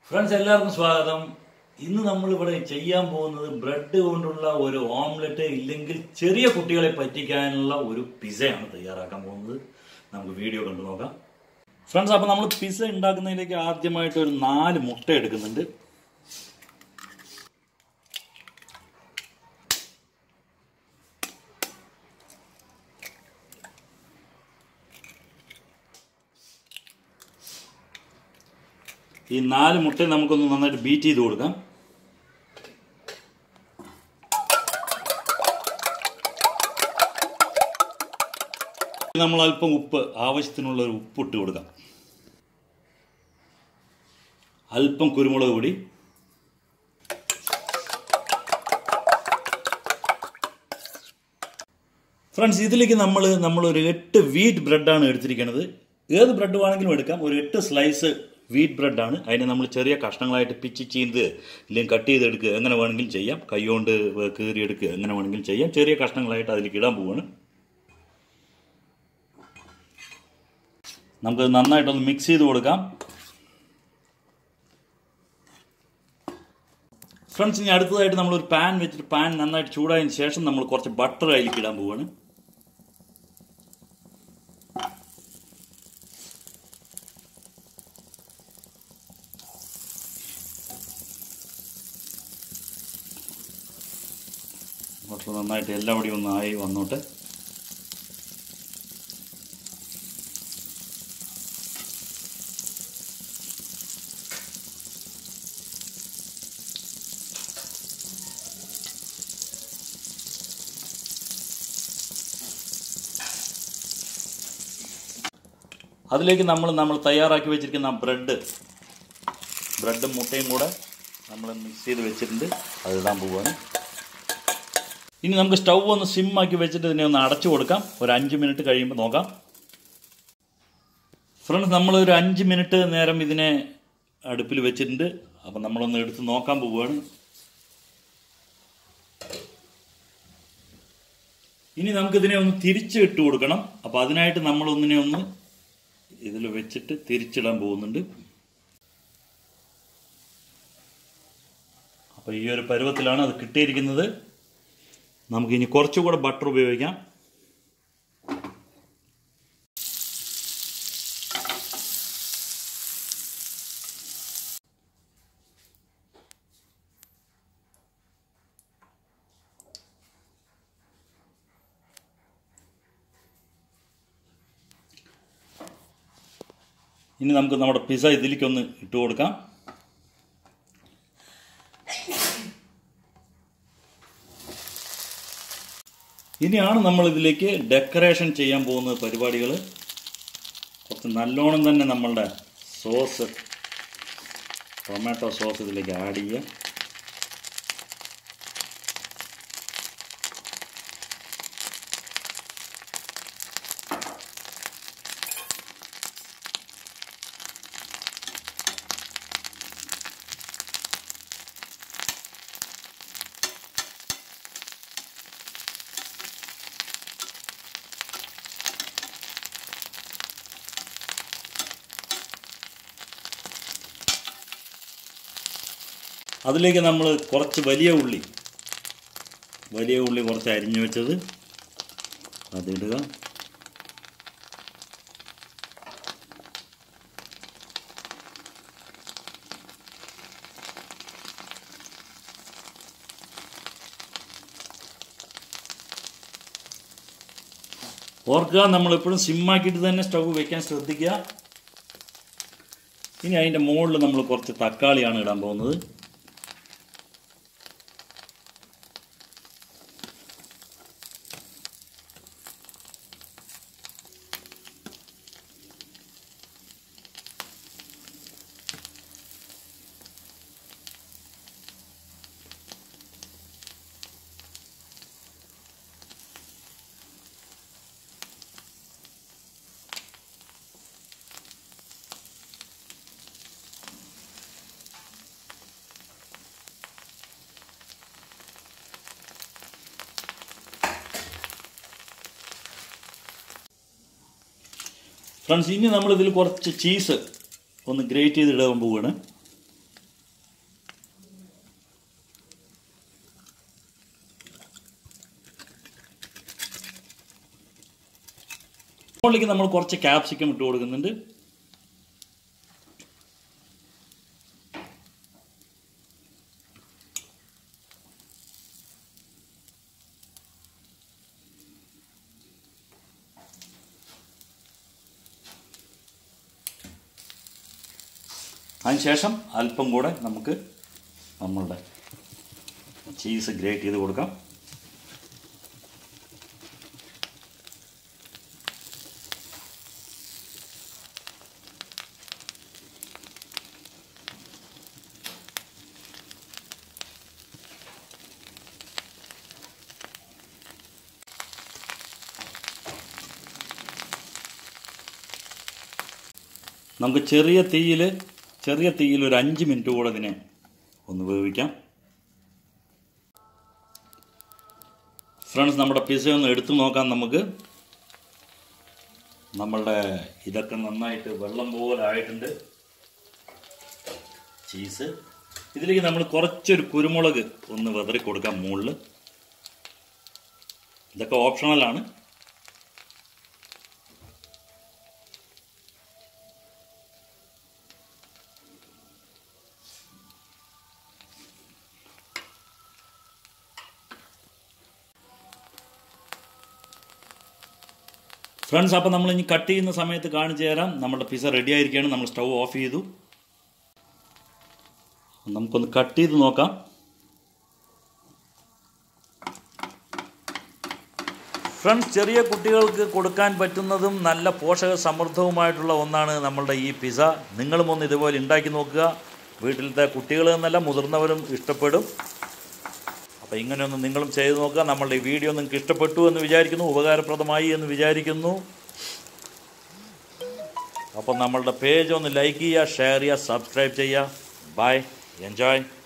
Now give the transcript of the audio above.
friends എല്ലാവർക്കും സ്വാഗതം ഇന്ന് നമ്മൾ ഇവിടെ ചെയ്യാൻ പോകുന്നത് ബ്രെഡ് കൊണ്ടുള്ള ഒരു ഓംലെറ്റ് ഇല്ലെങ്കിൽ ചെറിയ കുട്ടികളെ പറ്റിക്കാനുള്ള ഒരു പിസയാണ് തയ്യാറാക്കാൻ പോകുന്നത് നമുക്ക് വീഡിയോ കണ്ടു നോക്കാം ഫ്രണ്ട്സ് അപ്പോൾ നമ്മൾ പിസ ഉണ്ടാക്കുന്നതിലേക്ക് ആദ്യമായിട്ട് ഒരു നാല് മുട്ട എടുക്കുന്നുണ്ട് ഈ നാല് മുട്ട നമുക്കൊന്ന് നന്നായിട്ട് ബീറ്റ് ചെയ്ത് കൊടുക്കാം നമ്മൾ അല്പം ഉപ്പ് ആവശ്യത്തിനുള്ള ഒരു ഉപ്പ് ഇട്ട് കൊടുക്കാം അല്പം കുരുമുളക് പൊടി ഫ്രണ്ട്സ് ഇതിലേക്ക് നമ്മൾ നമ്മൾ ഒരു എട്ട് വീറ്റ് ബ്രെഡാണ് എടുത്തിരിക്കുന്നത് ഏത് ബ്രെഡ് വേണമെങ്കിലും എടുക്കാം ഒരു എട്ട് സ്ലൈസ് വീറ്റ് ബ്രെഡാണ് അതിനെ നമ്മൾ ചെറിയ കഷ്ണങ്ങളായിട്ട് പിച്ച് ചീന്ത് ഇല്ലെങ്കിൽ കട്ട് ചെയ്തെടുക്കുക എങ്ങനെ വേണമെങ്കിലും ചെയ്യാം കൈകൊണ്ട് കീറിയെടുക്കുക എങ്ങനെ വേണമെങ്കിലും ചെയ്യാം ചെറിയ കഷ്ണങ്ങളായിട്ട് അതിലേക്ക് ഇടാൻ പോവാണ് നമുക്ക് നന്നായിട്ടൊന്ന് മിക്സ് ചെയ്ത് കൊടുക്കാം ഫ്രണ്ട്സ് ഇനി അടുത്തതായിട്ട് നമ്മൾ ഒരു പാൻ വെച്ചിട്ട് പാൻ നന്നായിട്ട് ചൂടായതിനു ശേഷം നമ്മൾ കുറച്ച് ബട്ടർ അതിലേക്ക് ഇടാൻ പോവാണ് ബട്ടർ നന്നായിട്ട് എല്ലാവിടെയും ഒന്ന് ആയി വന്നോട്ടെ അതിലേക്ക് നമ്മൾ നമ്മൾ തയ്യാറാക്കി വെച്ചിരിക്കുന്ന ബ്രെഡ് ബ്രെഡും മുട്ടയും കൂടെ നമ്മൾ മിക്സ് ചെയ്ത് വെച്ചിട്ടുണ്ട് അത് ഇടാൻ പോവുകയാണ് ഇനി നമുക്ക് സ്റ്റൗ ഒന്ന് സിമ്മാക്കി വെച്ചിട്ട് ഇതിനെ ഒന്ന് അടച്ചു കൊടുക്കാം ഒരു അഞ്ച് മിനിറ്റ് കഴിയുമ്പോൾ നോക്കാം ഫ്രണ്ട്സ് നമ്മൾ ഒരു അഞ്ച് മിനിറ്റ് നേരം ഇതിനെ അടുപ്പിൽ വെച്ചിട്ടുണ്ട് അപ്പം നമ്മളൊന്ന് എടുത്ത് നോക്കാൻ പോവുകയാണ് ഇനി നമുക്കിതിനെ ഒന്ന് തിരിച്ച് ഇട്ട് കൊടുക്കണം അപ്പം അതിനായിട്ട് നമ്മളൊന്നിനെ ഒന്ന് ഇതിൽ വെച്ചിട്ട് തിരിച്ചിടാൻ പോകുന്നുണ്ട് അപ്പോൾ ഈ ഒരു പരുവത്തിലാണ് അത് കിട്ടിയിരിക്കുന്നത് നമുക്കിനി കുറച്ചുകൂടെ ബട്ടർ ഉപയോഗിക്കാം ഇനി നമുക്ക് നമ്മുടെ പിസ്സ ഇതിലേക്കൊന്ന് ഇട്ട് കൊടുക്കാം ഇനിയാണ് നമ്മൾ ഇതിലേക്ക് ഡെക്കറേഷൻ ചെയ്യാൻ പോകുന്ന പരിപാടികൾ കുറച്ച് നല്ലോണം തന്നെ നമ്മളുടെ സോസ് ടൊമാറ്റോ സോസ് ഇതിലേക്ക് ആഡ് ചെയ്യുക അതിലേക്ക് നമ്മൾ കുറച്ച് വലിയ ഉള്ളി വലിയ ഉള്ളി കുറച്ച് അരിഞ്ഞു വെച്ചത് അതിടുക ഓർക്കുക നമ്മളെപ്പോഴും സിമ്മാക്കിയിട്ട് തന്നെ സ്റ്റൗ വെക്കാൻ ശ്രദ്ധിക്കുക ഇനി അതിൻ്റെ മുകളിൽ നമ്മൾ കുറച്ച് തക്കാളിയാണ് ഇടാൻ പോകുന്നത് ഫ്രണ്ട്സ് ഇനി നമ്മൾ ഇതിൽ കുറച്ച് ചീസ് ഒന്ന് ഗ്രേറ്റ് ചെയ്ത് ഇടാൻ പോവുകയാണ് മുകളിലേക്ക് നമ്മൾ കുറച്ച് ക്യാപ്സിക്കം ഇട്ട് കൊടുക്കുന്നുണ്ട് അതിനുശേഷം അല്പം കൂടെ നമുക്ക് നമ്മളുടെ ചീസ് ഗ്രേറ്റ് ചെയ്ത് കൊടുക്കാം നമുക്ക് ചെറിയ തീയിൽ ചെറിയ തീയിൽ ഒരു അഞ്ച് മിനിറ്റ് കൂടെ ഇതിനെ ഒന്ന് വേവിക്കാം ഫ്രണ്ട്സ് നമ്മുടെ പിസ ഒന്ന് എടുത്തു നോക്കാം നമുക്ക് നമ്മളുടെ ഇതൊക്കെ നന്നായിട്ട് വെള്ളം പോലെ ആയിട്ടുണ്ട് ചീസ് ഇതിലേക്ക് നമ്മൾ കുറച്ചൊരു കുരുമുളക് ഒന്ന് വെതറി കൊടുക്കാം മുകളിൽ ഇതൊക്കെ ഓപ്ഷണലാണ് ഫ്രണ്ട്സ് അപ്പോൾ നമ്മൾ ഇനി കട്ട് ചെയ്യുന്ന സമയത്ത് കാണിച്ചു തരാം നമ്മുടെ പിസ റെഡി ആയിരിക്കുകയാണ് നമ്മൾ സ്റ്റൗ ഓഫ് ചെയ്തു നമുക്കൊന്ന് കട്ട് ചെയ്ത് നോക്കാം ഫ്രണ്ട്സ് ചെറിയ കുട്ടികൾക്ക് കൊടുക്കാൻ പറ്റുന്നതും നല്ല പോഷക സമൃദ്ധവുമായിട്ടുള്ള ഒന്നാണ് നമ്മളുടെ ഈ പിസ നിങ്ങളും ഒന്ന് ഇതുപോലെ ഉണ്ടാക്കി നോക്കുക വീട്ടിലത്തെ കുട്ടികൾ എന്നല്ല മുതിർന്നവരും ഇഷ്ടപ്പെടും അപ്പോൾ ഇങ്ങനെയൊന്ന് നിങ്ങളും ചെയ്ത് നോക്കുക നമ്മളുടെ ഈ വീഡിയോ നിങ്ങൾക്ക് ഇഷ്ടപ്പെട്ടു എന്ന് വിചാരിക്കുന്നു ഉപകാരപ്രദമായി എന്ന് വിചാരിക്കുന്നു അപ്പോൾ നമ്മളുടെ പേജ് ഒന്ന് ലൈക്ക് ചെയ്യുക ഷെയർ ചെയ്യുക സബ്സ്ക്രൈബ് ചെയ്യുക ബൈ എൻജോയ്